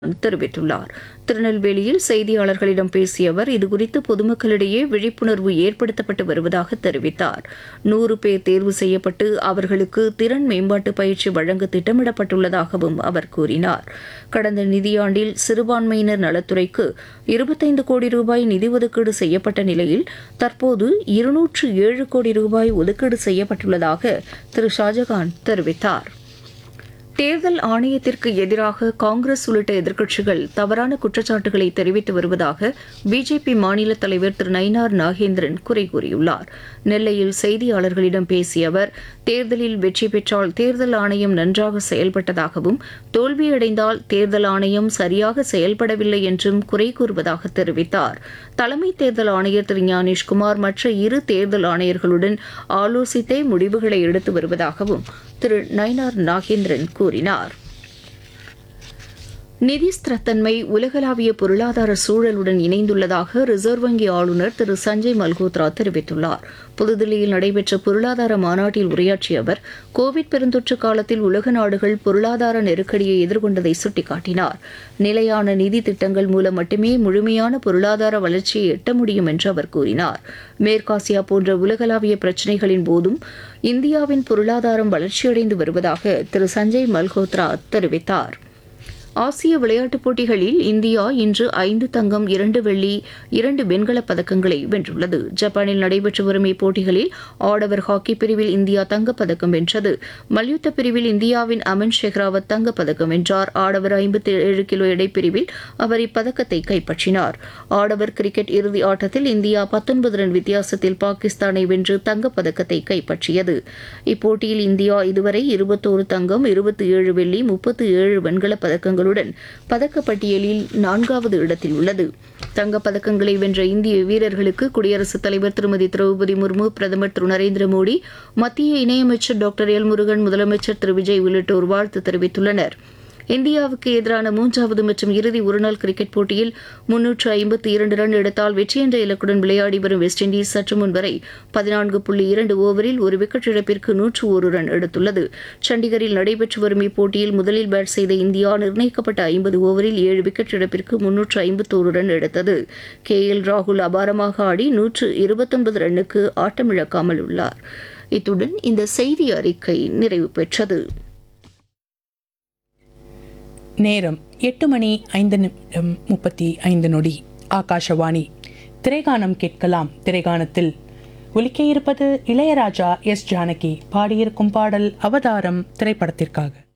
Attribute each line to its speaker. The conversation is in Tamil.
Speaker 1: தெரிவித்துள்ளார் திருநெல்வேலியில் செய்தியாளர்களிடம் பேசிய அவர் இதுகுறித்து பொதுமக்களிடையே விழிப்புணர்வு ஏற்படுத்தப்பட்டு வருவதாக தெரிவித்தார் நூறு பேர் தேர்வு செய்யப்பட்டு அவர்களுக்கு திறன் மேம்பாட்டு பயிற்சி வழங்க திட்டமிடப்பட்டுள்ளதாகவும் அவர் கூறினார் கடந்த நிதியாண்டில் சிறுபான்மையினர் நலத்துறைக்கு இருபத்தைந்து கோடி ரூபாய் நிதி ஒதுக்கீடு செய்யப்பட்ட நிலையில் தற்போது இருநூற்று ஏழு கோடி ரூபாய் ஒதுக்கீடு செய்யப்பட்டுள்ளதாக திரு ஷாஜகான் தெரிவித்தார் தேர்தல் ஆணையத்திற்கு எதிராக காங்கிரஸ் உள்ளிட்ட எதிர்க்கட்சிகள் தவறான குற்றச்சாட்டுகளை தெரிவித்து வருவதாக பிஜேபி மாநில தலைவர் திரு நயினார் நாகேந்திரன் குறை கூறியுள்ளார் நெல்லையில் செய்தியாளர்களிடம் பேசிய அவர் தேர்தலில் வெற்றி பெற்றால் தேர்தல் ஆணையம் நன்றாக செயல்பட்டதாகவும் தோல்வியடைந்தால் தேர்தல் ஆணையம் சரியாக செயல்படவில்லை என்றும் குறை கூறுவதாக தெரிவித்தார் தலைமை தேர்தல் ஆணையர் திரு ஞானேஷ்குமார் மற்ற இரு தேர்தல் ஆணையர்களுடன் ஆலோசித்தே முடிவுகளை எடுத்து வருவதாகவும் திரு நயினார் நாகேந்திரன் கூறினார் நிதி ஸ்திரத்தன்மை உலகளாவிய பொருளாதார சூழலுடன் இணைந்துள்ளதாக ரிசர்வ் வங்கி ஆளுநர் திரு சஞ்சய் மல்கோத்ரா தெரிவித்துள்ளார் புதுதில்லியில் நடைபெற்ற பொருளாதார மாநாட்டில் உரையாற்றிய அவர் கோவிட் பெருந்தொற்று காலத்தில் உலக நாடுகள் பொருளாதார நெருக்கடியை எதிர்கொண்டதை சுட்டிக்காட்டினார் நிலையான நிதி திட்டங்கள் மூலம் மட்டுமே முழுமையான பொருளாதார வளர்ச்சியை எட்ட முடியும் என்று அவர் கூறினார் மேற்காசியா போன்ற உலகளாவிய பிரச்சினைகளின் போதும் இந்தியாவின் பொருளாதாரம் வளர்ச்சியடைந்து வருவதாக திரு சஞ்சய் மல்கோத்ரா தெரிவித்தார் ஆசிய விளையாட்டுப் போட்டிகளில் இந்தியா இன்று ஐந்து தங்கம் இரண்டு வெள்ளி இரண்டு வெண்கலப் பதக்கங்களை வென்றுள்ளது ஜப்பானில் நடைபெற்று வரும் இப்போட்டிகளில் ஆடவர் ஹாக்கி பிரிவில் இந்தியா தங்கப்பதக்கம் வென்றது மல்யுத்த பிரிவில் இந்தியாவின் அமன் ஷெஹ்ராவத் தங்கப்பதக்கம் வென்றார் ஆடவர் ஐம்பத்தி ஏழு கிலோ எடைப்பிரிவில் அவர் இப்பதக்கத்தை கைப்பற்றினார் ஆடவர் கிரிக்கெட் இறுதி ஆட்டத்தில் இந்தியா பத்தொன்பது ரன் வித்தியாசத்தில் பாகிஸ்தானை வென்று தங்கப்பதக்கத்தை கைப்பற்றியது இப்போட்டியில் இந்தியா இதுவரை இருபத்தோரு தங்கம் இருபத்தி ஏழு வெள்ளி முப்பத்து ஏழு வெண்கலப் பதக்கங்கள் பதக்கங்களுடன் பதக்கப்பட்டியலில் நான்காவது இடத்தில் உள்ளது தங்கப் பதக்கங்களை வென்ற இந்திய வீரர்களுக்கு குடியரசுத் தலைவர் திருமதி திரௌபதி முர்மு பிரதமர் திரு நரேந்திர மோடி மத்திய இணையமைச்சர் டாக்டர் எல் முருகன் முதலமைச்சர் திரு விஜய் உள்ளிட்டோர் வாழ்த்து தெரிவித்துள்ளனா் இந்தியாவுக்கு எதிரான மூன்றாவது மற்றும் இறுதி ஒருநாள் கிரிக்கெட் போட்டியில் முன்னூற்று ஐம்பத்தி இரண்டு ரன் எடுத்தால் வெற்றி என்ற இலக்குடன் விளையாடி வரும் வெஸ்ட் இண்டீஸ் சற்று முன் வரை பதினான்கு புள்ளி இரண்டு ஓவரில் ஒரு விக்கெட் இழப்பிற்கு நூற்று ஒரு ரன் எடுத்துள்ளது சண்டிகரில் நடைபெற்று வரும் இப்போட்டியில் முதலில் பேட் செய்த இந்தியா நிர்ணயிக்கப்பட்ட ஐம்பது ஓவரில் ஏழு விக்கெட் இழப்பிற்கு முன்னூற்று ஐம்பத்தோரு ரன் எடுத்தது கே எல் ராகுல் அபாரமாக ஆடி நூற்று இருபத்தொன்பது ரன்னுக்கு ஆட்டமிழக்காமல் உள்ளார் இத்துடன் இந்த செய்தி அறிக்கை நிறைவு பெற்றது
Speaker 2: நேரம் எட்டு மணி ஐந்து நிமிடம் முப்பத்தி ஐந்து நொடி ஆகாஷவாணி திரைகானம் கேட்கலாம் திரைகானத்தில் ஒலிக்க இருப்பது இளையராஜா எஸ் ஜானகி பாடியிருக்கும் பாடல் அவதாரம் திரைப்படத்திற்காக